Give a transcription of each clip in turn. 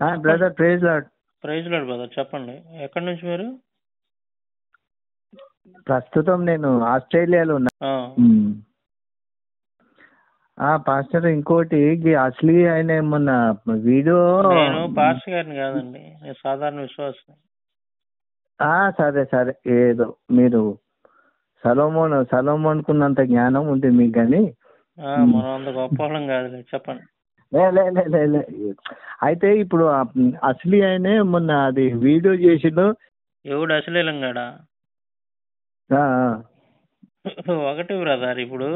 Brother praise lord praise lord brother చెప్పండి ఎక్కడి నుంచి మీరు ప్రస్తుతం నేను ఆస్ట్రేలియాలో ఉన్నా ఆ, ఉమ్. ఆ పాస్టర్ ఇంకోటి ఈ అసలీ ఆయన మొన్న వీడియో నేను పాస్టర్ గారిని కాదండి నేను సాధారణ విశ్వాసం ఆ, సరే సరే ఏదో మీరు సలోమోన్ సలోమోన్కున్నంత జ్ఞానం ఉంది మీకు కానీ మనం అంత గొప్ప వాళ్ళం కాదులే చెప్పండి లే లే లే లే లే. అయితే ఇప్పుడు ఆ, అసలీ ఆయనే మొన్న అది వీడియో చేసిండు ఎవడు అశ్లీలం కాడా ఆ, ఆ. ఒకటి బ్రదర్ ఇప్పుడు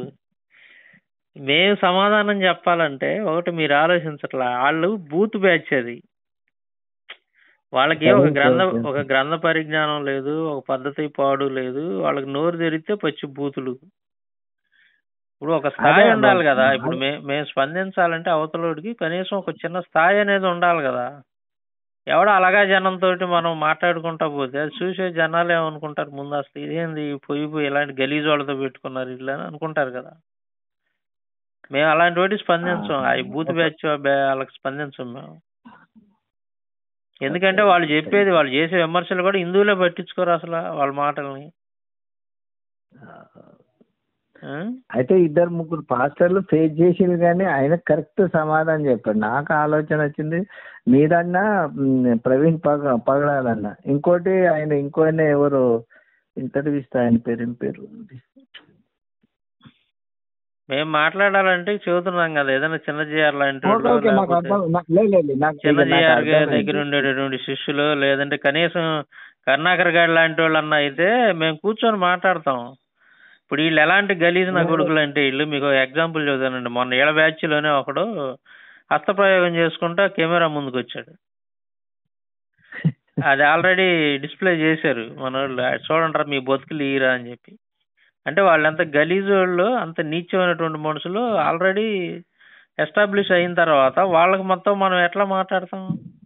మేము సమాధానం చెప్పాలంటే ఒకటి మీరు ఆలోచించట్లా వాళ్ళు బూత్ బ్యాచ్ అది వాళ్ళకి ఒక గ్రంథ ఒక గ్రంథ పరిజ్ఞానం లేదు ఒక పద్ధతి పాడు లేదు వాళ్ళకి నోరు తెరిస్తే పచ్చి బూతులు ఇప్పుడు ఒక స్థాయి అదే ఉండాలి అబ్బా. కదా ఇప్పుడు మే మేము స్పందించాలంటే అవతలోడికి కనీసం ఒక చిన్న స్థాయి అనేది ఉండాలి కదా ఎవడో అలాగా జనంతో మనం మాట్లాడుకుంటా పోతే అది చూసే జనాలు ఏమనుకుంటారు ముందు అసలు ఇదేంది పోయి పోయి ఇలాంటి గలీజ్ వాళ్ళతో పెట్టుకున్నారు ఇట్లా అని అనుకుంటారు కదా మేము అలాంటి వాటి స్పందించం ఆ బూత్ బ్యాచ్ వాళ్ళకి స్పందించం మేము ఎందుకంటే వాళ్ళు చెప్పేది వాళ్ళు చేసే విమర్శలు కూడా హిందువులే పట్టించుకోరు అసలు వాళ్ళ మాటల్ని ఆ? అయితే ఇద్దరు ముగ్గురు పాస్టర్లు ఫేస్ చేసిండు కానీ ఆయన కరెక్ట్ సమాధానం చెప్పాడు నాకు ఆలోచన వచ్చింది మీరన్నా మ్, ప్రవీణ్ పగ పగడాలన్న ఇంకోటి ఆయన ఇంకో ఆయన ఎవరు ఇంటర్వ్యూ ఇస్తా ఆయన పేరు ఏం పేరు మేము మాట్లాడాలంటే చెబుతున్నాం కదా ఏదైనా చిన్న జిఆర్ లాంటి ఓకే, ఓకే, నాకు అర్థం నాకు లే, లే, లే, నాకు చిన్న నాకు జిఆర్ అర్థమైంది. దగ్గర ఉండేటటువంటి శిష్యులు లేదంటే కనీసం కరుణాకర్ గారి లాంటి వాళ్ళు అన్న అయితే మేము కూర్చొని మాట్లాడతాం ఇప్పుడు వీళ్ళు ఎలాంటి గలీజ్ నా కొడుకులు అంటే వీళ్ళు మీకు ఎగ్జాంపుల్ చదువుతానండి మొన్న ఏళ్ళ బ్యాచ్ లోనే ఒకడు హస్తప్రయోగం చేసుకుంటా కెమెరా ముందుకు వచ్చాడు అది ఆల్రెడీ డిస్ప్లే చేశారు మన వాళ్ళు చూడండి రా మీ బతుకులు ఈరా అని చెప్పి అంటే వాళ్ళు ఎంత గలీజ్ వాళ్ళు అంత నీచమైనటువంటి మనుషులు ఆల్రెడీ ఎస్టాబ్లిష్ అయిన తర్వాత వాళ్ళకి మొత్తం మనం ఎట్లా మాట్లాడతాం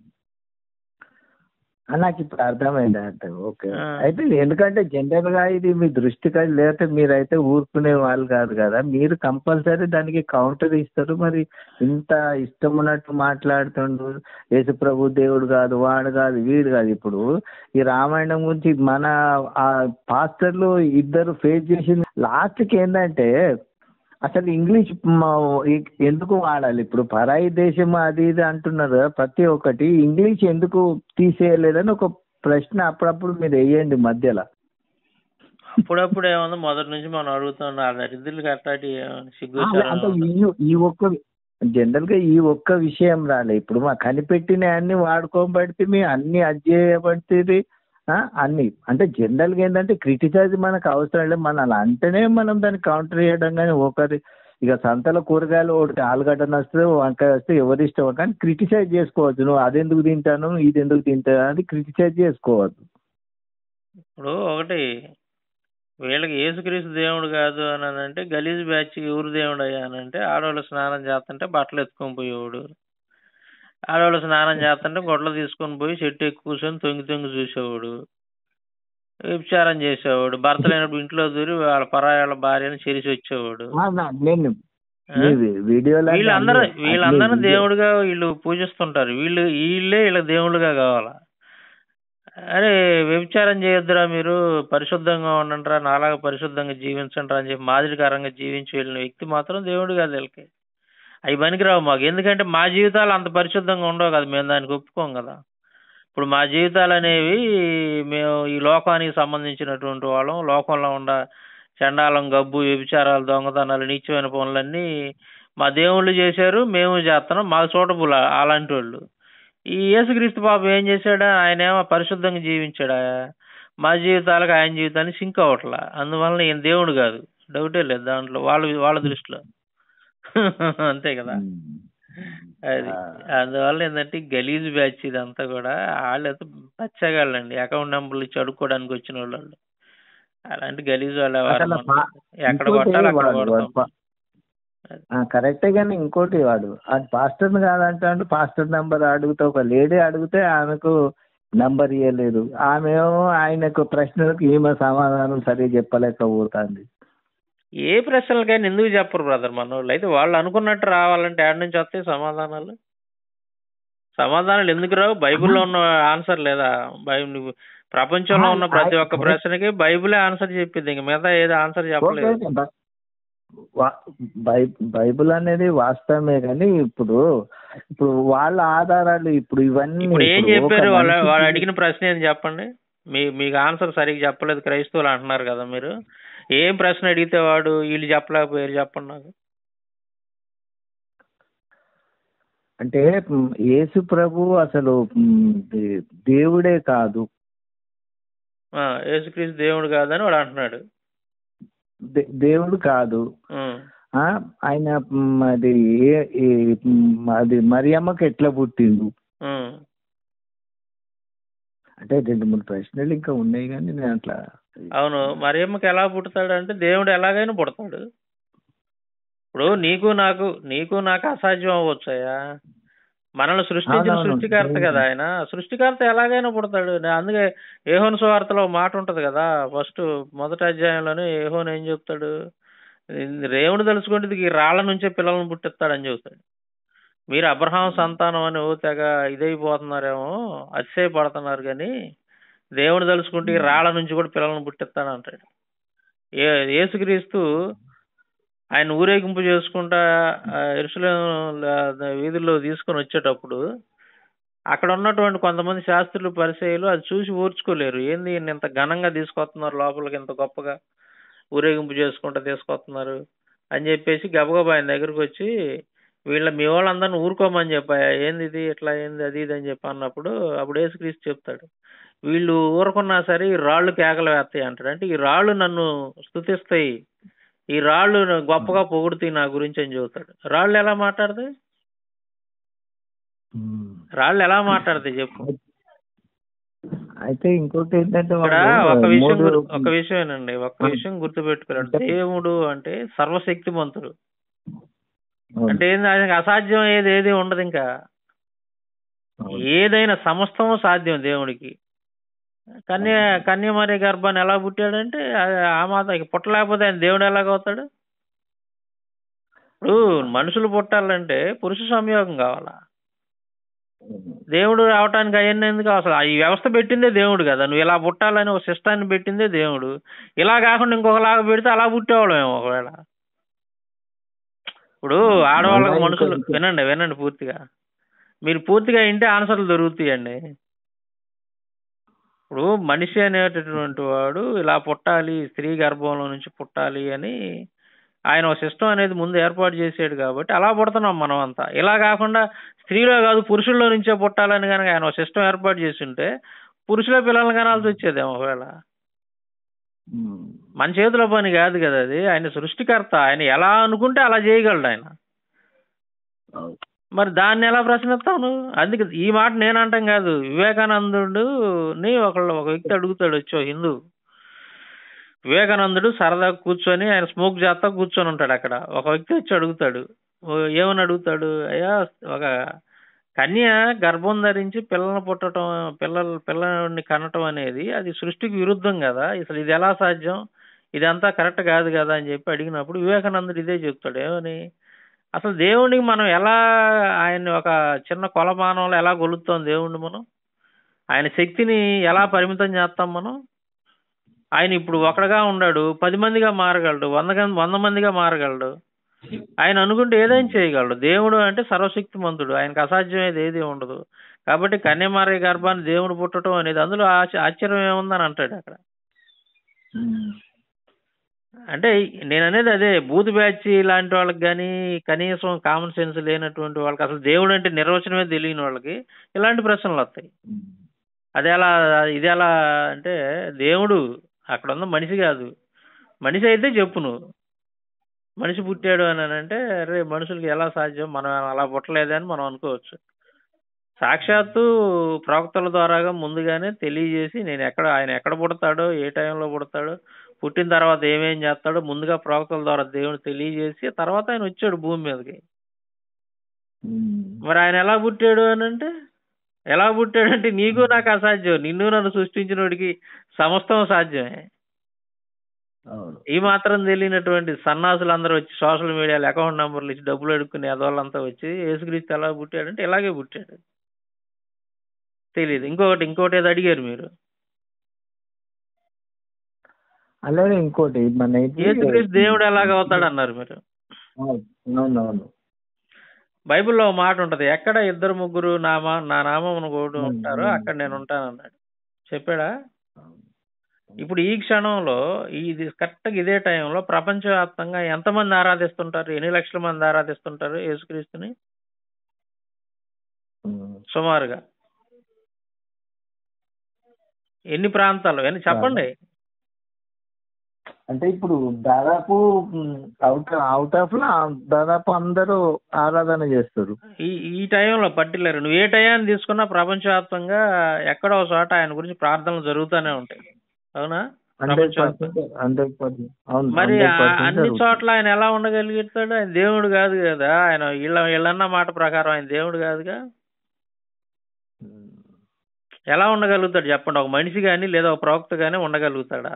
ఆ, నాకు ఇప్పుడు అర్థమైంది అర్థం ఓకే ఆ. అయితే ఎందుకంటే జనరల్ గా ఇది మీ దృష్టికి అది లేకపోతే మీరైతే ఊరుకునే వాళ్ళు కాదు కదా మీరు కంపల్సరీ దానికి కౌంటర్ ఇస్తారు మరి ఇంత ఇష్టం ఉన్నట్టు మాట్లాడుతుండు యేసు ప్రభు దేవుడు కాదు వాడు కాదు వీడు కాదు ఇప్పుడు ఈ రామాయణం గురించి మన ఆ పాస్టర్లు ఇద్దరు ఫేస్ చేసింది లాస్ట్కి ఏంటంటే అసలు ఇంగ్లీష్ మ- ఈ- ఎందుకు వాడాలి ఇప్పుడు పరాయి దేశం అది ఇది అంటున్నారు కదా, ప్రతి ఒక్కటి ఇంగ్లీష్ ఎందుకు తీసేయలేదని ఒక ప్రశ్న అప్పుడప్పుడు మీరు వేయండి మధ్యలో అప్పుడప్పుడు ఏముంది మొదటి నుంచి మనం అడుగుతున్నాం ఆ దరిద్రులకి అట్లాంటి సిగ్గు ఆ, అంటే ఈ ఈ ఒక్క జనరల్ గా ఈ ఒక్క విషయం రాలే ఇప్పుడు మా కనిపెట్టిన అన్ని వాడుకోబడితే మీ అన్ని అజ్జేయబడితే అన్ని అంటే జనరల్ గా ఏంటంటే క్రిటిసైజ్ మనకు అవసరం లేదు మన అలా అంటేనే మనం దాన్ని కౌంటర్ చేయడం కానీ ఒకరి ఇక సంతలో కూరగాయలు ఒకటి ఆలుగడ్డ వస్తే వంకాయ వస్తే ఎవరి ఇష్టం కానీ క్రిటిసైజ్ చేసుకోవచ్చు నువ్వు అదెందుకు తింటాను ఇది ఎందుకు తింటాను అది క్రిటిసైజ్ చేసుకోవద్దు ఇప్పుడు ఒకటి వీళ్ళకి యేసుక్రీస్తు దేవుడు కాదు అని అంటే గలీజ్ బ్యాచ్ ఎవరు దేవుడు అయ్యా అని అంటే ఆడవాళ్ళు స్నానం చేస్తుంటే బట్టలు ఎత్తుకొని పోయేవాడు ఆడవాళ్ళు స్నానం చేస్తుంటే గొడ్లు తీసుకొని పోయి చెట్టు ఎక్కి కూర్చొని తొంగి తొంగి చూసేవాడు వ్యభిచారం చేసేవాడు భర్త లేనప్పుడు ఇంట్లో దూరి వాళ్ళ పరాయాళ్ళ భార్యని చెరిసి వచ్చేవాడు ఆ, నా- నేను ఆ? మీ వి- వీడియోలో వీళ్ళందరూ అన్ని- వీళ్ళందరూ అన్ని దేవుడిగా వీళ్ళు పూజిస్తుంటారు వీళ్ళు వీళ్ళే వీళ్ళ దేవుళ్ళుగా కావాలా అరే వ్యభిచారం చేయొద్దురా మీరు పరిశుద్ధంగా ఉండండిరా నాలాగా పరిశుద్ధంగా జీవించండి అని చెప్పి మాదిరికరంగా జీవించి వెళ్ళిన వ్యక్తి మాత్రం దేవుడు కాదు వీళ్ళకి అవి పనికిరావు మాకు ఎందుకంటే మా జీవితాలు అంత పరిశుద్ధంగా ఉండవు కదా మేము దానికి ఒప్పుకోం కదా ఇప్పుడు మా జీవితాలు అనేవి మేము ఈ లోకానికి సంబంధించినటువంటి వాళ్ళం లోకంలో ఉండ చండాలం గబ్బు వ్యభిచారాలు దొంగతనాలు నీచమైన పనులన్నీ మా దేవుళ్ళు చేశారు మేము చేస్తున్నాం మాకు సూటబుల్ అలాంటి వాళ్ళు ఈ యేసుక్రీస్తు పాపం ఏం చేశాడా ఆయన ఏమో పరిశుద్ధంగా జీవించాడా మా జీవితాలకు ఆయన జీవితాన్ని సింక్ అవ్వట్లా అందువలన ఈయన దేవుడు కాదు డౌటే లేదు దాంట్లో వాళ్ళ వాళ్ళ దృష్టిలో అంతే కదా అది అందువల్ల ఏంటంటే ఈ గలీజ్ బ్యాచ్ ఇదంతా కూడా వాళ్ళైతే బచ్చగాళ్ళండి అకౌంట్ నెంబర్లు ఇచ్చి అడుక్కోవడానికి వచ్చిన వాళ్ళు వాళ్ళు. అలాంటి గలీజ్ వాళ్ళు ఎవరు అసలు మనం. పా- ఎక్కడ ఇంకోటి కొట్టాలి అక్కడ వాడు- వాడు కొడతాం పా- ఆ, కరెక్టే కానీ ఇంకోటి వాడు అది పాస్టర్ కాదంటాడు పాస్టర్ నంబర్ అడిగితే ఒక లేడీ అడిగితే ఆమెకు నంబర్ ఇవ్వలేదు ఆమె ఆయనకు ప్రశ్నలకు ఈమె సమాధానం సరిగ్గా చెప్పలేకపోతుంది ఏ ప్రశ్నలకైనా ఎందుకు చెప్పరు బ్రదర్ మన వాళ్ళు అయితే వాళ్ళు అనుకున్నట్టు రావాలంటే ఆడ నుంచి వస్తాయి సమాధానాలు సమాధానాలు ఎందుకు రావు బైబిల్లో ఉన్న ఆన్సర్ లేదా బై- నువ్వు ప్రపంచంలో ఉన్న ప్రతి ఒక్క ప్రశ్నకి బైబిలే ఆన్సర్ చెప్పింది ఇంక మిగతా ఏది ఆన్సర్ చెప్పలేదు ఓకే, బ- వా- బై- బైబిల్ అనేది వాస్తవమే కానీ ఇప్పుడు ఇప్పుడు వాళ్ళ ఆధారాలు ఇప్పుడు ఇవన్నీ ఇప్పుడు ఏం ఇప్పుడు ఒక చెప్పారు వాళ్ళ మనిషికి- వాళ్ళు అడిగిన ప్రశ్న ఏం చెప్పండి మీ మీకు ఆన్సర్ సరిగ్గా చెప్పలేదు క్రైస్తవులు అంటున్నారు కదా మీరు ఏం ప్రశ్న అడిగితే వాడు వీళ్ళు చెప్పలేకపోయారు చెప్పండి నాకు అంటే మ్, యేసు ప్రభు అసలు మ్, దే- దేవుడే కాదు ఆ, యేసుక్రీస్తు దేవుడు కాదని వాడు అంటున్నాడు దే- దేవుడు కాదు ఉం. ఆ ఆయన మ్, అది ఏ- ఏ- మ్, అది మరియమ్మకి ఎట్లా పుట్టిండు ఉం. అంటే రెండు మూడు ప్రశ్నలు ఇంకా ఉన్నాయి కానీ నేను అట్లా అవును మరియమ్మకి ఎలా పుడతాడు అంటే దేవుడు ఎలాగైనా పుడతాడు ఇప్పుడు నీకు నాకు నీకు నాకు అసాధ్యం అవ్వచ్చాయా మనల్ని సృష్టించిన అవునవును. సృష్టికర్త కదా ఆయన సృష్టికర్త ఎలాగైనా పుడతాడు నే- అందుకే ఏహోన్ సువార్తలో ఒక మాట ఉంటది కదా ఫస్ట్ మొదటి అధ్యాయంలోనే ఏహోన్ ఏం చెప్తాడు రేవుని తలుచుకుంటే ఈ రాళ్ల నుంచే పిల్లలను పుట్టిస్తాడని చెబుతాడు మీరు అబ్రహాం సంతానం అని ఓ తెగ ఇదైపోతున్నారేమో అతిశయపడుతున్నారు కానీ దేవుని తలుచుకుంటే ఈ రాళ్ల నుంచి కూడా పిల్లలను పుట్టిస్తాడు అంటాడు ఏ యేసుక్రీస్తు ఆయన ఊరేగింపు చేసుకుంటా ఎరుసలేం వీధుల్లో తీసుకొని వచ్చేటప్పుడు అక్కడ ఉన్నటువంటి కొంతమంది శాస్త్రులు పరిచయాలు అది చూసి ఓర్చుకోలేరు ఏంది ఈయన్ని ఇంత ఘనంగా తీసుకొస్తున్నారు లోపలికి ఇంత గొప్పగా ఊరేగింపు చేసుకుంటా తీసుకొస్తున్నారు అని చెప్పేసి గబగబా ఆయన దగ్గరకు వచ్చి వీళ్ళ మీ వాళ్ళందరిని ఊరుకోమని చెప్పాయా ఏంది ఇది ఇట్లా ఏంది అది ఇది అని చెప్పి అన్నప్పుడు అప్పుడు యేసుక్రీస్తు చెప్తాడు వీళ్ళు ఊరుకున్నా సరే ఈ రాళ్ళు కేకలు వేస్తాయి అంటాడు అంటే ఈ రాళ్ళు నన్ను స్తుతిస్తాయి ఈ రాళ్ళు గొప్పగా పొగుడుతాయి నా గురించి అని చెబుతాడు రాళ్ళు ఎలా మాట్లాడతాయి మ్. రాళ్ళు ఎలా మాట్లాడతాయి చెప్పు అయితే ఇంకోటి ఏంటంటే ఇక్కడ వాళ్ళు ఒక విషయం మూడు గుర్- ఒక విషయమేనండి ఒక విషయం గుర్తుపెట్టుకున్నాడు దేవుడు అంటే సర్వశక్తిమంతుడు అంటే ఏంది ఆయనకి అసాధ్యం ఏది ఏది ఉండదు ఇంకా అవును. ఏదైనా సమస్తము సాధ్యం దేవుడికి కన్య కన్యమరి గర్భాన్ని ఎలా పుట్టాడంటే ఆ- ఆ మాత పుట్టలేకపోతే ఆయన దేవుడు ఎలాగవుతాడు ఇప్పుడు మనుషులు పుట్టాలంటే పురుష సంయోగం కావాలా దేవుడు రావటానికి అవన్నీ ఎందుకు అసలు ఈ వ్యవస్థ పెట్టిందే దేవుడు కదా నువ్వు ఇలా పుట్టాలని ఒక సిస్టాన్ని పెట్టిందే దేవుడు ఇలా కాకుండా ఇంకొకలాగా పెడితే అలా పుట్టేవాళ్ళమేమో ఒకవేళ ఇప్పుడు ఆడవాళ్ళకి మళ్ళా మనుషులు ఇంకొకటి. వినండి వినండి పూర్తిగా మీరు పూర్తిగా ఇంటే ఆన్సర్లు దొరుకుతాయండి ఇప్పుడు మనిషి అనేటటువంటి వాడు ఇలా పుట్టాలి స్త్రీ గర్భంలో నుంచి పుట్టాలి అని ఆయన ఒక సిస్టమ్ అనేది ముందు ఏర్పాటు చేసాడు కాబట్టి అలా పుడుతున్నాం మనం అంతా ఇలా కాకుండా స్త్రీలో కాదు పురుషుల్లో నుంచే పుట్టాలని కనుక ఆయన ఒక సిస్టమ్ ఏర్పాటు చేసి ఉంటే పురుషుల పిల్లల్ని కనాల్సి వచ్చేదేమో ఒకవేళ మ్. మన చేతిలో పని కాదు కదా అది ఆయన సృష్టికర్త ఆయన ఎలా అనుకుంటే అలా చేయగలడు ఆయన అవును. మరి దాన్ని ఎలా ప్రశ్నిస్తావు నువ్వు అందుకే ఈ మాట నేను అంటాం కాదు వివేకానందుడు ని ఒకళ్ళు ఒక వ్యక్తి అడుగుతాడు వచ్చి ఓ హిందూ వివేకానందుడు సరదా కూర్చొని ఆయన స్మోక్ చేస్తా కూర్చొని ఉంటాడు అక్కడ ఒక వ్యక్తి వచ్చి అడుగుతాడు ఓ ఏమని అడుగుతాడు అయ్యా ఒక కన్య గర్భం ధరించి పిల్లల్ని పుట్టడం పిల్లలు పిల్లల్ని కనటం అనేది అది సృష్టికి విరుద్ధం కదా అసలు ఇది ఎలా సాధ్యం ఇదంతా కరెక్ట్ కాదు కదా అని చెప్పి అడిగినప్పుడు వివేకానందుడు ఇదే చెప్తాడు ఏమని అసలు దేవుడికి మనం ఎలా ఆయన్ని ఒక చిన్న కొలమానంలో ఎలా కొలుస్తాం దేవుణ్ణి మనం ఆయన శక్తిని ఎలా పరిమితం చేస్తాం మనం ఆయన ఇప్పుడు ఒకడుగా ఉన్నాడు పది మందిగా మారగలడు వంద గం- వంద మందిగా మారగలడు ఆయన అనుకుంటే ఏదైనా చేయగలడు దేవుడు అంటే సర్వశక్తిమంతుడు ఆయనకు అసాధ్యమేది ఏది ఉండదు కాబట్టి కన్యమారి గర్భాన్ని దేవుడు పుట్టడం అనేది అందులో ఆశ్చ- ఆశ్చర్యం ఏముందని అంటాడు అక్కడ మ్. అంటే నేను అనేది అదే బూత్ బ్యాచ్ లాంటి వాళ్ళకి కానీ కనీసం కామన్ సెన్స్ లేనటువంటి వాళ్ళకి అసలు దేవుడు అంటే నిర్వచనమే తెలియని వాళ్ళకి ఇలాంటి ప్రశ్నలు వస్తాయి మ్. అది ఎలా ఇది ఎలా అంటే దేవుడు అక్కడ ఉన్న మనిషి కాదు మనిషి అయితే చెప్పు నువ్వు మనిషి పుట్టాడు అని అంటే అరే మనుషులకి ఎలా సాధ్యం మనం అలా పుట్టలేదని మనం అనుకోవచ్చు సాక్షాత్తు ప్రవక్తల ద్వారాగా ముందుగానే తెలియజేసి నేను ఎక్కడ ఆయన ఎక్కడ పుడతాడో ఏ టైంలో పుడతాడో పుట్టిన తర్వాత ఏమేం చేస్తాడో ముందుగా ప్రవక్తల ద్వారా దేవుడు తెలియజేసి తర్వాత ఆయన వచ్చాడు భూమి మీదకి మ్. మరి ఆయన ఎలా పుట్టాడు అని అంటే ఎలా పుట్టాడంటే నీకు నాకు అసాధ్యం నిన్ను నన్ను సృష్టించినోడికి సమస్తం సాధ్యమే అవును ఈ మాత్రం తెలియనటువంటి సన్నాసులు అందరూ వచ్చి సోషల్ మీడియాలో అకౌంట్ నంబర్లు ఇచ్చి డబ్బులు అడుక్కునే వాళ్ళంతా వచ్చి యేసుక్రీస్తు ఎలా పుట్టాడంటే ఇలాగే పుట్టాడు తెలియదు ఇంకొకటి ఇంకోటి ఏదో అడిగారు మీరు అలాగే ఇంకోటి మన ఇది- యేసుక్రీస్తు దేవుడు ఎలాగ అవుతాడు అన్నారు మీరు అవునవును బైబిల్లో ఒక మాట ఉంటది ఎక్కడ ఇద్దరు ముగ్గురు నామా నా నామమును కూడా ఉమ్, ఉంటారో ఉమ్. అక్కడ నేను ఉంటాను అన్నాడు చెప్పాడా ఇప్పుడు ఈ క్షణంలో ఇది కరెక్ట్ గా ఇదే టైంలో ప్రపంచవ్యాప్తంగా ఎంతమంది ఆరాధిస్తుంటారు ఎన్ని లక్షల మంది ఆరాధిస్తుంటారు యేసుక్రీస్తుని ఉమ్. సుమారుగా ఎన్ని ప్రాంతాలు ఎన్ని చెప్పండి అంటే ఇప్పుడు దాదాపు అవుట్ అవుట్ ఆఫ్ లో దాదాపు అందరూ ఆరాధన చేస్తారు ఈ ఈ టైంలో పర్టికులర్ నువ్వు ఏ టైం తీసుకున్నా ప్రపంచవ్యాప్తంగా ఎక్కడో ఒక చోట ఆయన గురించి ప్రార్థనలు జరుగుతూనే ఉంటాయి అవునా హండ్రెడ్ ప్రపంచవ్యాప్తంగా. పర్సెంట్ హండ్రెడ్ పర్సెంట్ అవును మరి ఆ 100% అన్ని జరుగుతుంది. చోట్ల ఆయన ఎలా ఉండగలుగుతాడు ఆయన దేవుడు కాదు కదా ఆయన వీళ్ళ వీళ్ళన్న మాట ప్రకారం ఆయన దేవుడు కాదుగా ఉమ్. ఎలా ఉండగలుగుతాడు చెప్పండి ఒక మనిషి గాని లేదా ఒక ప్రవక్త గాని ఉండగలుగుతాడా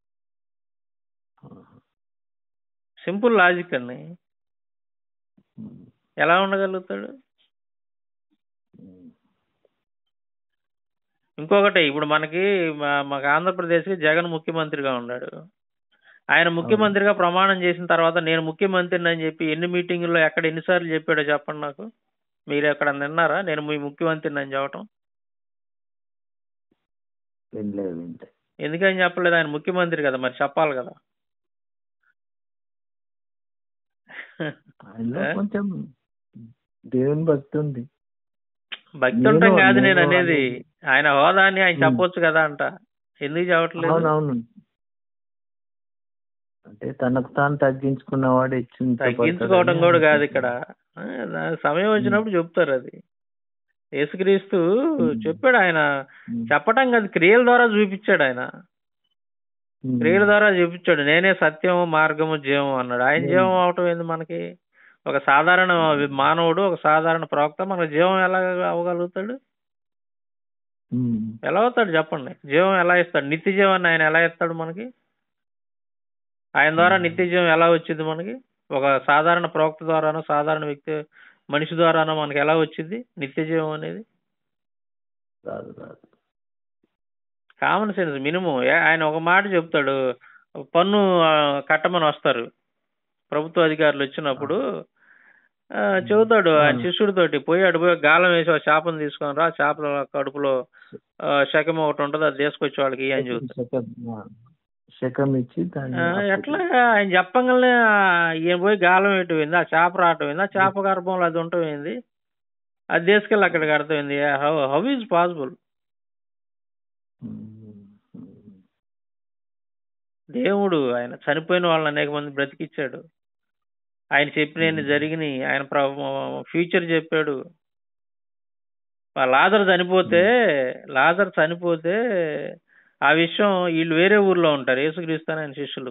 సింపుల్ లాజిక్ అండి ఉమ్. ఎలా ఉండగలుగుతాడు ఉమ్. ఇంకొకటి ఇప్పుడు మనకి మా- మాకు ఆంధ్రప్రదేశ్కి జగన్ ముఖ్యమంత్రిగా ఉన్నాడు ఆయన ముఖ్యమంత్రిగా ప్రమాణం చేసిన తర్వాత నేను ముఖ్యమంత్రిని అని చెప్పి ఎన్ని మీటింగుల్లో ఎక్కడ ఎన్నిసార్లు చెప్పాడో చెప్పండి నాకు మీరు ఎక్కడ విన్నారా నేను మీ ముఖ్యమంత్రిని అని చెప్పటం వినలేదు వింటే ఎందుకని చెప్పలేదు ఆయన ముఖ్యమంత్రి కదా మరి చెప్పాలి కదా ఆయనలో ఏ? కొంచెం దేవుని భక్తి ఉంది భక్తి ఉంటాం నేను- కాదు నేను నేను అనేది ఆయన హోదాని ఆయన ఉమ్. చెప్పొచ్చు కదా అంట ఎందుకు చెప్పట్లేదు అవునవును అంటే తనకు తాను తగ్గించుకున్నవాడు హెచ్చించబడతాడని తగ్గించుకోవటం కూడా కాదు అనుకుంటున్నాను. ఇక్కడ ఆ, దాని సమయం వచ్చినప్పుడు చెప్తారు అది యేసుక్రీస్తు ఉమ్. చెప్పాడు ఆయన ఉమ్. చెప్పటం కాదు క్రియల ద్వారా చూపించాడు ఆయన ఉమ్. క్రియల ద్వారా చూపించాడు నేనే సత్యము మార్గము జీవం అన్నాడు ఆయన ఉమ్. జీవం అవటం ఏంది మనకి ఒక సాధారణ మానవుడు ఒక సాధారణ ప్రవక్త మనకు జీవం ఎలా అవ్వగలుగుతాడు ఉమ్. ఎలా అవుతాడు చెప్పండి జీవం ఎలా ఇస్తాడు నిత్య జీవాన్ని ఆయన ఎలా ఇస్తాడు మనకి ఆయన ద్వారా నిత్య జీవం ఎలా వచ్చింది మనకి ఒక సాధారణ ప్రవక్త ద్వారానో సాధారణ వ్యక్తి మనిషి ద్వారానో మనకి ఎలా వచ్చింది నిత్య జీవం అనేది రాదు రాదు కామన్ సెన్స్ మినిమం ఆయన ఒక మాట చెప్తాడు పన్ను ఆ, కట్టమని వస్తారు ప్రభుత్వ అధికారులు వచ్చినప్పుడు ఆ, చెబుతాడు ఆయన ఆ. శిష్యుడితోటి పోయి అటు పోయి గాలం వేసి ఒక చేపను తీసుకొని రా చేపల కడుపులో ఆ, శకం ఒకటి ఉంటుంది అది తీసుకొచ్చి వాళ్ళకి ఇయ్యి అని చెబుతాడు శకం ఆ, శకం ఇచ్చి దాన్ని ఆ, అప్పుడు- ఎట్లా ఆయన చెప్పంగానే ఆ, ఈయన పోయి గాలం ఎటు పోయింది ఆ చేప రావటం ఏంది ఆ చేప గర్భంలో అది ఉండటం ఏంది అది తీసుకెళ్ళి అక్కడికి అర్థమైంది how how is possible um. Um. దేవుడు ఆయన చనిపోయిన వాళ్ళని అనేక మంది బ్రతికిచ్చాడు ఆయన చెప్పినన్ని జరిగినాయి ఆయన ఫ్యూచర్ చెప్పాడు ఆ లాజర్ చనిపోతే లాజర్ చనిపోతే ఆ విషయం వీళ్ళు వేరే ఊర్లో ఉంటారు యేసుక్రీస్తు అని ఆయన శిష్యులు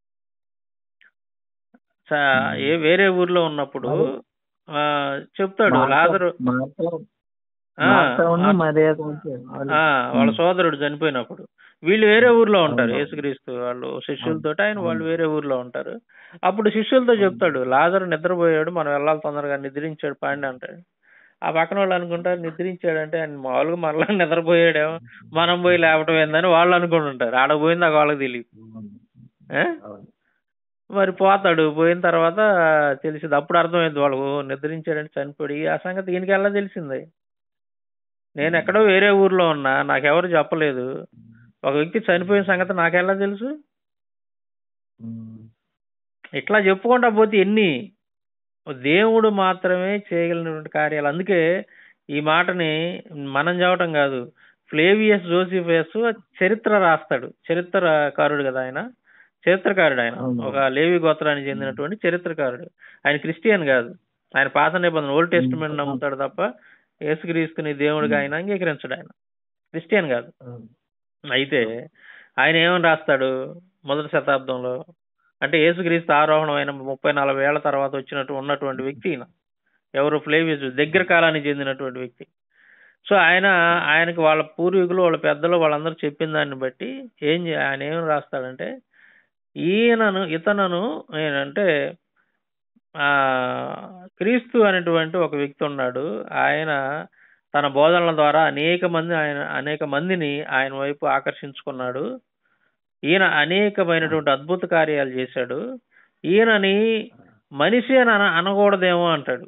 చ- ఏ వేరే ఊర్లో ఉన్నప్పుడు ఆ చెప్తాడు మార్తా- లాజరు మార్తా- ఆ, మార్తా ఉన్న ఆ, మరియ కొంచెం వాళ్ళు- ఆ, వాళ్ళ సోదరుడు చనిపోయినప్పుడు వీళ్ళు వేరే ఊర్లో ఉంటారు అవును. యేసుక్రీస్తు వాళ్ళు శిష్యులతో ఆయన అవును. వాళ్ళు వేరే ఊర్లో ఉంటారు అప్పుడు శిష్యులతో చెప్తాడు లాజరు నిద్రపోయాడు మనం వెళ్ళాలి తొందరగా నిద్రించాడు పాండి అంటాడు ఆ పక్కన వాళ్ళు అనుకుంటారు నిద్రించాడు అంటే ఆయన మామూలుగా మరలా నిద్రపోయాడేమో మనం పోయి లేవటం ఏందని వాళ్ళు అనుకుంటుంటారు ఆడ పోయింది ఆ వాళ్ళకి తెలియదు ఏ? అవును. మరి పోతాడు పోయిన తర్వాత తెలిసింది అప్పుడు అర్థమైంది వాళ్ళు ఓ, నిద్రించాడంటే చనిపోయి ఆ సంగతి ఈయనకి ఎలా తెలిసింది నేను ఎక్కడో వేరే ఊర్లో ఉన్నా నాకెవరు చెప్పలేదు ఒక వ్యక్తి చనిపోయిన సంగతి నాకెలా తెలుసు ఉమ్. ఇట్లా చెప్పుకుంటా పోతే ఎన్ని దేవుడు మాత్రమే చేయగలిగినటువంటి కార్యాలు అందుకే ఈ మాటని మనం చదవటం కాదు ఫ్లేవియస్ జోసిఫియస్ చరిత్ర రాస్తాడు చరిత్రకారుడు కదా ఆయన చరిత్రకారుడు ఆయన అవును. ఒక లేవి గోత్రానికి చెందినటువంటి చరిత్రకారుడు ఆయన క్రిస్టియన్ కాదు ఆయన పాత నిబంధన ఓల్డ్ టెస్టిమెంట్ నమ్ముతాడు తప్ప యేసుక్రీస్తుని దేవుడిగా ఆయన అంగీకరించడు ఆయన క్రిస్టియన్ కాదు అవును. అయితే ఆయన ఏమని రాస్తాడు మొదటి శతాబ్దంలో అంటే యేసుక్రీస్తు ఆరోహణం అయిన ముప్పై నలభై ఏళ్ల తర్వాత వచ్చినట్టు ఉన్నటువంటి వ్యక్తి ఈయన ఎవరు ఫ్లేవియస్ దగ్గర కాలానికి చెందినటువంటి వ్యక్తి సో ఆయన ఆయనకి వాళ్ళ పూర్వీకులు వాళ్ళ పెద్దలు వాళ్ళందరూ చెప్పిన దాన్ని బట్టి ఏం చే- ఆయన ఏం రాస్తాడంటే ఈయనను ఇతనను ఏంటంటే ఆ క్రీస్తు అనేటువంటి ఒక వ్యక్తి ఉన్నాడు ఆయన తన బోధనల ద్వారా అనేక మంది ఆయన అనేక మందిని ఆయన వైపు ఆకర్షించుకున్నాడు ఈయన అనేకమైనటువంటి అద్భుత కార్యాలు చేశాడు ఈయనని మనిషి అని అన అనకూడదేమో అంటాడు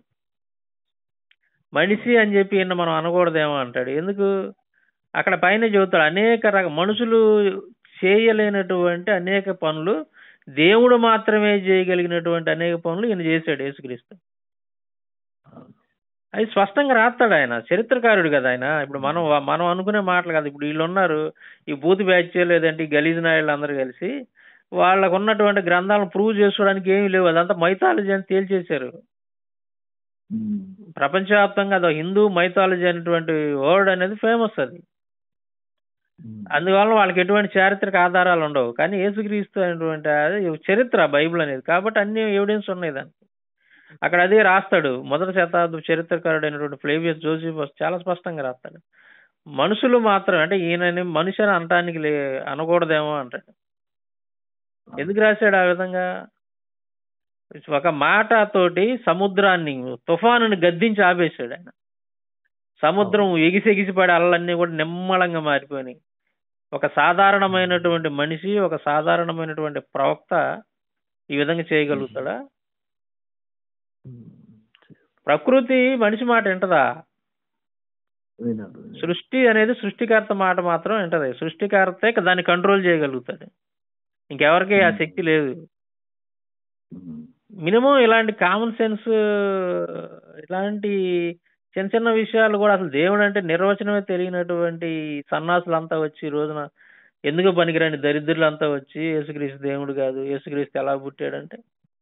మనిషి అని చెప్పి ఈయన మనం అనకూడదేమో అంటాడు ఎందుకు అక్కడ పైన చెబుతాడు అనేక రక మనుషులు చేయలేనటువంటి అనేక పనులు దేవుడు మాత్రమే చేయగలిగినటువంటి అనేక పనులు ఈయన చేశాడు యేసుక్రీస్తు అది స్పష్టంగా రాస్తాడు ఆయన చరిత్రకారుడు కదా ఆయన ఇప్పుడు మనం మనం అనుకునే మాటలు కదా ఇప్పుడు వీళ్ళు ఉన్నారు ఈ బూత్ బ్యాచ్ లేదంటే ఈ గలీజ్ నాయుళ్ళు అందరూ కలిసి వాళ్ళకు ఉన్నటువంటి గ్రంథాలను ప్రూవ్ చేసుకోవడానికి ఏమీ లేవు అదంతా మైథాలజీ అని తేల్చేశారు ఉమ్. ప్రపంచవ్యాప్తంగా అది హిందూ మైథాలజీ అనేటువంటి వర్డ్ అనేది ఫేమస్ అది ఉమ్. అందువల్ల వాళ్ళకి ఎటువంటి చారిత్రక ఆధారాలు ఉండవు కానీ యేసుక్రీస్తు అనేటువంటి అది చరిత్ర బైబిల్ అనేది కాబట్టి అన్ని ఎవిడెన్స్ ఉన్నాయి దానికి అక్కడ అదే రాస్తాడు మొదటి శతాబ్దం చరిత్రకారుడు అయినటువంటి ఫ్లేవియస్ జోసిఫస్ చాలా స్పష్టంగా రాస్తాడు మనుషులు మాత్రం అంటే ఈయనని మనిషి అని అనటానికి లే అనకూడదేమో అంటాడు ఎందుకు రాశాడు ఆ విధంగా ఒక మాట తోటి సముద్రాన్ని తుఫానుని గద్దించి ఆపేశాడు ఆయన సముద్రం ఎగిసి ఎగిసిపడే అలలన్నీ కూడా నిమ్మళంగా మారిపోయినాయి ఒక సాధారణమైనటువంటి మనిషి ఒక సాధారణమైనటువంటి ప్రవక్త ఈ విధంగా చేయగలుగుతాడా ఉమ్. ప్రకృతి మనిషి మాట వింటదా వినదు సృష్టి అనేది సృష్టికర్త మాట మాత్రం వింటది సృష్టికర్తే దాన్ని కంట్రోల్ చేయగలుగుతాడు ఇంకెవరికి ఆ శక్తి లేదు ఉమ్. మినిమం ఇలాంటి కామన్ సెన్స్ ఇలాంటి చిన్న చిన్న విషయాలు కూడా అసలు దేవుడు అంటే నిర్వచనమే తెలియనటువంటి సన్నాసులంతా వచ్చి ఈ రోజున ఎందుకు పనికిరాని దరిద్రులంతా వచ్చి యేసుక్రీస్తు దేవుడు కాదు యేసుక్రీస్తు ఎలా పుట్టాడంటే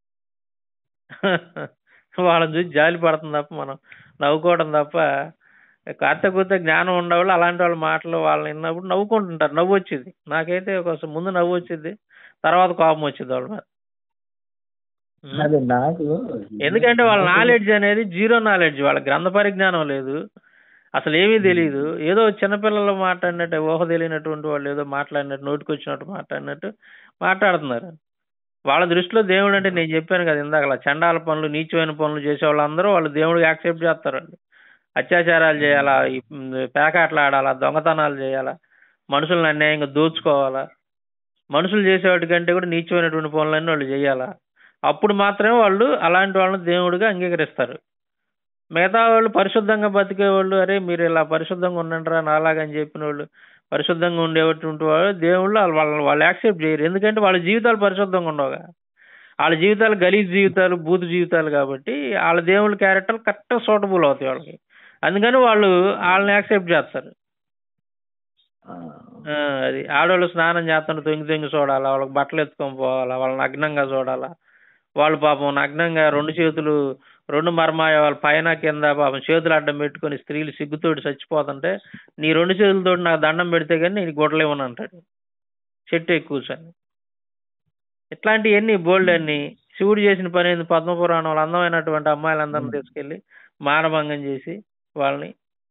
వాళ్ళని చూసి జాలి పడుతుంది తప్ప మనం నవ్వుకోవడం తప్ప కాస్త కూత జ్ఞానం ఉండేవాళ్ళు అలాంటి వాళ్ళ మాటలు వాళ్ళని విన్నప్పుడు నవ్వుకుంటుంటారు నవ్వు వచ్చింది నాకైతే ఒక ముందు నవ్వు వచ్చింది తర్వాత కోపం వచ్చింది వాళ్ళ మీద ఉం. అదే నాకు ఎందుకంటే వాళ్ళ నాలెడ్జ్ అనేది జీరో నాలెడ్జ్ వాళ్ళ గ్రంథ పరిజ్ఞానం లేదు అసలు ఏమీ తెలియదు ఏదో చిన్నపిల్లలు మాట్లాడినట్టు ఊహ తెలియనటువంటి వాళ్ళు ఏదో మాట్లాడినట్టు నోటికి వచ్చినట్టు మాట్లాడినట్టు మాట్లాడుతున్నారు వాళ్ళ దృష్టిలో దేవుడు అంటే నేను చెప్పాను కదా ఇందాక చండాల పనులు నీచమైన పనులు చేసే వాళ్ళందరూ వాళ్ళు దేవుడికి యాక్సెప్ట్ చేస్తారండి అత్యాచారాలు చేయాలా ఈ పేకాట్లు ఆడాలా దొంగతనాలు చేయాలా మనుషులను అన్యాయంగా దోచుకోవాలా మనుషులు చేసేవాటి కంటే కూడా నీచమైనటువంటి పనులన్నీ వాళ్ళు చేయాలా అప్పుడు మాత్రమే వాళ్ళు అలాంటి వాళ్ళని దేవుడిగా అంగీకరిస్తారు మిగతా వాళ్ళు పరిశుద్ధంగా బతికే వాళ్ళు అరే మీరు ఇలా పరిశుద్ధంగా ఉండండిరా నాలాగని చెప్పిన వాళ్ళు పరిశుద్ధంగా ఉండేటువంటి వాళ్ళు దేవుళ్ళు వాళ్ళు వాళ్ళ- వాళ్ళు యాక్సెప్ట్ చేయరు ఎందుకంటే వాళ్ళ జీవితాలు పరిశుద్ధంగా ఉండవుగా వాళ్ళ జీవితాలు గలీజ్ జీవితాలు బూతు జీవితాలు కాబట్టి వాళ్ళ దేవుళ్ళ క్యారెక్టర్ కరెక్ట్ సూటబుల్ అవుతాయి వాళ్ళకి అందుకని వాళ్ళు వాళ్ళని యాక్సెప్ట్ చేస్తారు ఆ, ఆ, అది ఆడవాళ్ళు స్నానం చేస్తుంటే తొంగి తొంగి చూడాలా వాళ్ళకి బట్టలు ఎత్తుకొని పోవాలా వాళ్ళని నగ్నంగా చూడాలా వాళ్ళు పాపం నగ్నంగా రెండు చేతులు రెండు మర్మాయ వాళ్ళ పైన కింద పాపం చేతులు అడ్డం పెట్టుకొని స్త్రీలు సిగ్గుతోటి చచ్చిపోతుంటే నీ రెండు చేతులతో నాకు దండం పెడితే కానీ నేను గొడవలేమని అంటాడు చెట్టు ఎక్కి కూర్చొని ఇట్లాంటివన్నీ బోల్డ్ అన్ని శివుడు చేసిన పని ఏంది పద్మపురాణంలో అందమైనటువంటి అమ్మాయిలందరిని తీసుకెళ్లి మానభంగం చేసి వాళ్ళని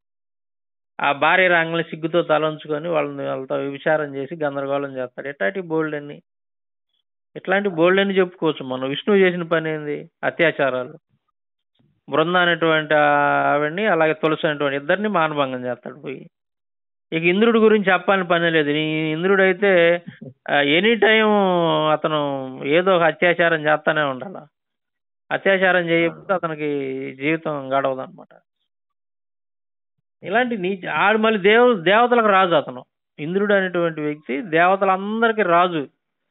ఆ భార్య రంగులు సిగ్గుతో తలంచుకొని వాళ్ళని వాళ్ళతో విచారం చేసి గందరగోళం చేస్తాడు ఇట్లాంటి బోల్డ్ అన్ని ఇట్లాంటి బోల్డ్ అని చెప్పుకోవచ్చు మనం విష్ణువు చేసిన పని ఏంది అత్యాచారాలు బృంద అనేటువంటి ఆవిడ్ని అలాగే తులసి అనేటువంటి ఇద్దరిని మానభంగం చేస్తాడు పోయి ఇక ఇంద్రుడి గురించి చెప్పాలని పని లేదు ఈ ఇంద్రుడు అయితే ఎనీ టైం అతను ఏదో ఒక అత్యాచారం చేస్తానే ఉండాలి అత్యాచారం చేయకపోతే అతనికి జీవితం గడవదు అనమాట ఇలాంటి నీ ఆడు మళ్ళీ దేవ దేవతలకు రాజు అతను ఇంద్రుడు అనేటువంటి వ్యక్తి దేవతలందరికీ రాజు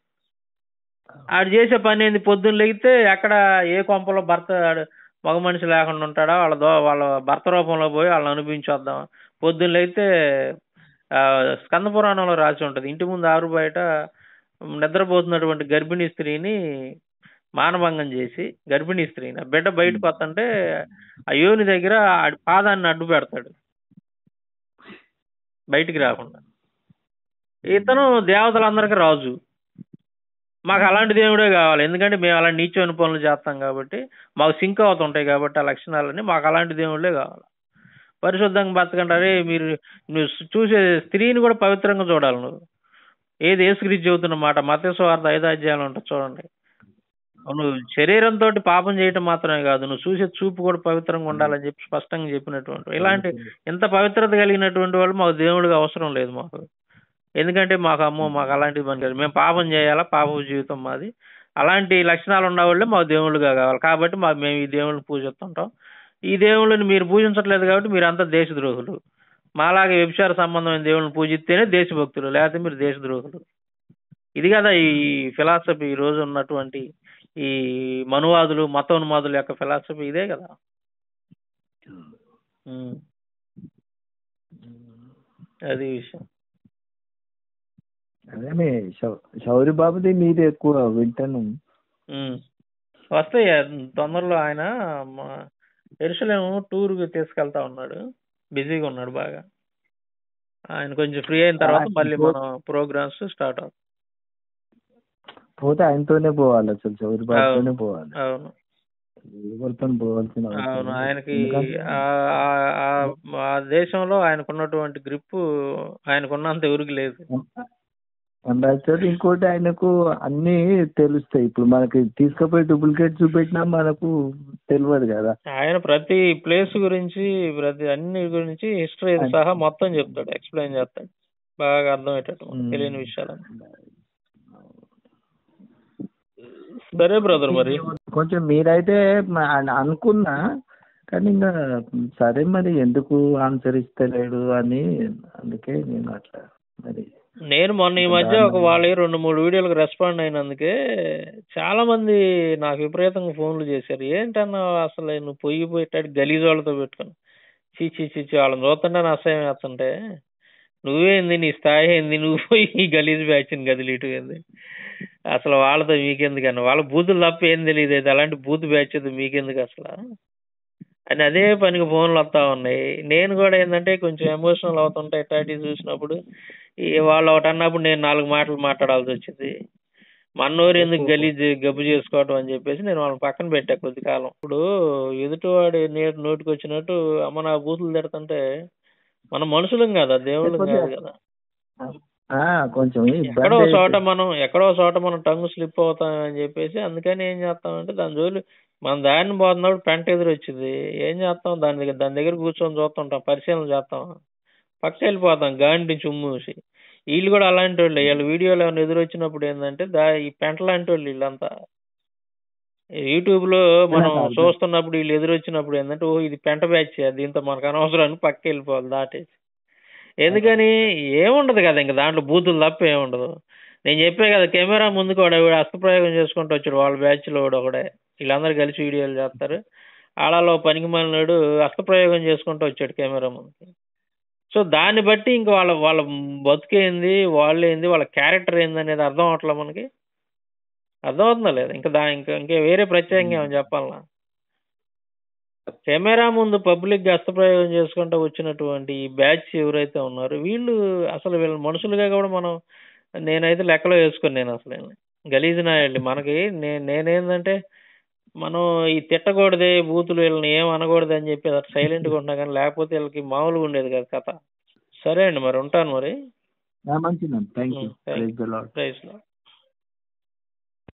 ఆడు చేసే పని ఏంది పొద్దున్న లేగితే ఎక్కడ ఏ కొంపలో భర్త ఆడు మగ మనిషి లేకుండా ఉంటాడా వాళ్ళ దో వాళ్ళ భర్త రూపంలో పోయి వాళ్ళని అనిపించొద్దాం పొద్దున్న లేగితే ఆ, స్కంద పురాణంలో రాసి ఉంటది ఇంటి ముందు ఆరు బయట నిద్రపోతున్నటువంటి గర్భిణీ స్త్రీని మానభంగం చేసి గర్భిణీ స్త్రీని ఆ బిడ్డ బయటకు వస్తుంటే ఆ యోని దగ్గర ఆడి పాదాన్ని అడ్డు పెడతాడు బయటికి రాకుండా ఇతను దేవతలందరికీ రాజు మాకు అలాంటి దేవుడే కావాలి ఎందుకంటే మేము అలాంటి నీచమైన పనులు చేస్తాం కాబట్టి మాకు సింక్ అవుతుంటాయి కాబట్టి ఆ లక్షణాలన్నీ మాకు అలాంటి దేవుళ్ళే కావాలి పరిశుద్ధంగా బతకంటారే మీరు నువ్వు చూసే స్త్రీని కూడా పవిత్రంగా చూడాలి నువ్వు ఏది ఏసుక్రీస్తు చెబుతున్న మాట మతేశ్వార్త ఐదో అధ్యాయంలో ఉంటుంది చూడండి నువ్వు శరీరంతో పాపం చేయటం మాత్రమే కాదు నువ్వు చూసే చూపు కూడా పవిత్రంగా ఉండాలని చెప్పి స్పష్టంగా చెప్పినటువంటి ఇలాంటి ఇంత పవిత్రత కలిగినటువంటి వాళ్ళు మాకు దేవుడికి అవసరం లేదు మాకు ఎందుకంటే మాకు అమ్మో మాకు అలాంటివి పని కాదు మేము పాపం చేయాలా పాప జీవితం మాది అలాంటి లక్షణాలు ఉన్న వాళ్ళే మాకు దేవుళ్ళుగా కావాలి కాబట్టి మా మేము ఈ దేవుళ్ళని పూజిస్తుంటాం ఈ దేవుళ్ళని మీరు పూజించట్లేదు కాబట్టి మీరు అంతా దేశద్రోహులు మాలాగే వ్యభిచార సంబంధమైన దేవుళ్ళని పూజిస్తేనే దేశభక్తులు లేకపోతే మీరు దేశద్రోహులు ఇది కదా ఈ ఫిలాసఫీ ఈ రోజు ఉన్నటువంటి ఈ మనువాదులు మతోన్మాదుల యొక్క ఫిలాసఫీ ఇదే కదా ఉమ్. అది విషయం అదే శౌరి బాబుది మీది ఎక్కువ వింటాను ఉమ్. వస్తాయి తొందరలో ఆయన ఎరుసలేం టూర్ కి తీసుకెళ్తా ఉన్నాడు బిజీగా ఉన్నాడు బాగా ఆయన కొంచెం ఫ్రీ అయిన తర్వాత ఆ, మళ్ళీ ఇప్పుడు- మన ప్రోగ్రామ్స్ స్టార్ట్ అవుతాయి పోతే ఆయనతోనే పోవాలి అసలు శౌరి బాబుతోనే పోవాలి అవును ఎవరితో పోవాల్సిన అవసరం అవును లేదు. ఆయనకి ఎందుకంటే ఆ- ఆ- ఆ- ఆ దేశంలో ఆయనకున్నటువంటి గ్రిప్ ఆయనకున్నంత ఎవరికి లేదు అండ్ ఇంకోటి ఆయనకు అన్ని తెలుస్తాయి ఇప్పుడు మనకి తీసుకుపోయి డూప్లికేట్ చూపెట్టినా మనకు తెలియదు కదా ఆయన ప్రతి ప్లేస్ గురించి ప్రతి అన్ని గురించి హిస్టరీ సహా మొత్తం చెప్తాడు ఎక్స్ప్లెయిన్ చేస్తాడు బాగా అర్థమయ్యేటట్టు మనకు తెలియని విషయాలని సరే బ్రదర్ మరి కొంచెం మీరైతే మ- అన్- అనుకున్నా కానీ ఇంకా సరే మరి ఎందుకు ఆన్సర్ ఇస్తలేడు అని అందుకే నేను అట్లా మరి నేను మొన్న ఈ మధ్య ఒక వాళ్ళ రెండు మూడు వీడియోలకు రెస్పాండ్ అయినందుకే చాలా మంది నాకు విపరీతంగా ఫోన్లు చేశారు ఏంటన్నా అసలు నువ్వు పొయ్యి పోయేటాడు గలీజ్ వాళ్ళతో పెట్టుకుని చీచి చీచి వాళ్ళని చూస్తుంటే నా అసహ్యం వేస్తుంటే నువ్వేంది నీ స్థాయి ఏంది నువ్వు పోయి ఈ గలీజ్ బ్యాచ్ని గదిలీటు ఏంది అసలు వాళ్ళతో మీకెందుకన్నా వాళ్ళ బూతులు తప్ప ఏం తెలియదు అది అలాంటి బూత్ బ్యాచ్ అది మీకెందుకు అసలు అని అదే పనికి ఫోన్లు వస్తా ఉన్నాయి నేను కూడా ఏంటంటే కొంచెం ఎమోషనల్ అవుతుంటా ఇట్లాంటివి చూసినప్పుడు ఈ వాళ్ళు ఒకటి అన్నప్పుడు నేను నాలుగు మాటలు మాట్లాడాల్సి వచ్చింది మన్నోరు ఎందుకు గలీజ్ గబ్బు చేసుకోవటం అని చెప్పేసి నేను వాళ్ళని పక్కన పెట్టా కొద్ది కాలం ఇప్పుడు ఎదుటివాడి నేటి నోటికి వచ్చినట్టు అమ్మ నా బూతులు తిడుతుంటే మన మనుషులం కదా దేవుళ్ళం కాదు కదా ఆ, కొంచెం ఎక్కడో ఇబ్బంది చోట అయితే. మనం ఎక్కడో చోట మనం టంగు స్లిప్ అవుతాం అని చెప్పేసి అందుకని ఏం చేస్తామంటే దాని జోలి మన దారిని పోతున్నప్పుడు పెంట ఎదురు వచ్చింది ఏం చేస్తాం దాని దగ్గర దాని దగ్గర కూర్చొని చూస్తుంటాం పరిశీలన చేస్తాం పక్క వెళ్ళిపోతాం గాండి చుమ్మూసి వీళ్ళు కూడా అలాంటి వాళ్ళు వీళ్ళ వీడియోలు ఏమైనా ఎదురు వచ్చినప్పుడు ఏంటంటే దా ఈ పెంట లాంటి వాళ్ళు వీళ్ళంతా యూట్యూబ్ లో మనం నాకు అర్థం. చూస్తున్నప్పుడు వీళ్ళు ఎదురు వచ్చినప్పుడు ఏంటంటే ఓ ఇది పెంట బ్యాచ్ దీంతో మనకు అనవసరం అని పక్క వెళ్ళిపోవాలి దాటేసి ఎందుకని ఏముండదు కదా ఇంకా దాంట్లో బూతులు తప్ప ఏముండదు నేను చెప్పే కదా కెమెరా ముందుకు వాడు వాడు హస్తప్రయోగం చేసుకుంటూ వచ్చాడు వాళ్ళ బ్యాచ్ లో వాడు ఒకడే వీళ్ళందరూ కలిసి వీడియోలు చేస్తారు ఆడలో పనికి మాలినాడు హస్తప్రయోగం చేసుకుంటూ వచ్చాడు కెమెరా ముందుకి సో దాన్ని బట్టి ఇంకా వాళ్ళ వాళ్ళ బతుకేంది వాళ్ళు ఏంది వాళ్ళ క్యారెక్టర్ ఏంది అనేది అర్థం అవట్లే మనకి అర్థం అవుతుందా లేదా ఇంకా దా ఇంకా ఇంకా వేరే ప్రత్యేకంగా ఏమైనా చెప్పాలనా కెమెరా ముందు పబ్లిక్ గా హస్తప్రయోగం చేసుకుంటూ వచ్చినటువంటి ఈ బ్యాచ్ ఎవరైతే ఉన్నారో వీళ్ళు అసలు వీళ్ళ మనుషులుగా కూడా మనం నేనైతే లెక్కలో వేసుకుని నేను అసలు వీళ్ళని. గలీజ్ నాయండి మనకి నే- నేనేందంటే మనం ఈ తిట్టకూడదే బూతులు వీళ్ళని ఏం అనకూడదు అని చెప్పి అట్లా సైలెంట్ గా ఉంటున్నా కానీ లేకపోతే వీళ్ళకి మామూలుగా ఉండేది కదా కథ సరే అండి మరి ఉంటాను మరి ఆ, మంచిదండి thank you Mm, thank you. Praise the lord praise లో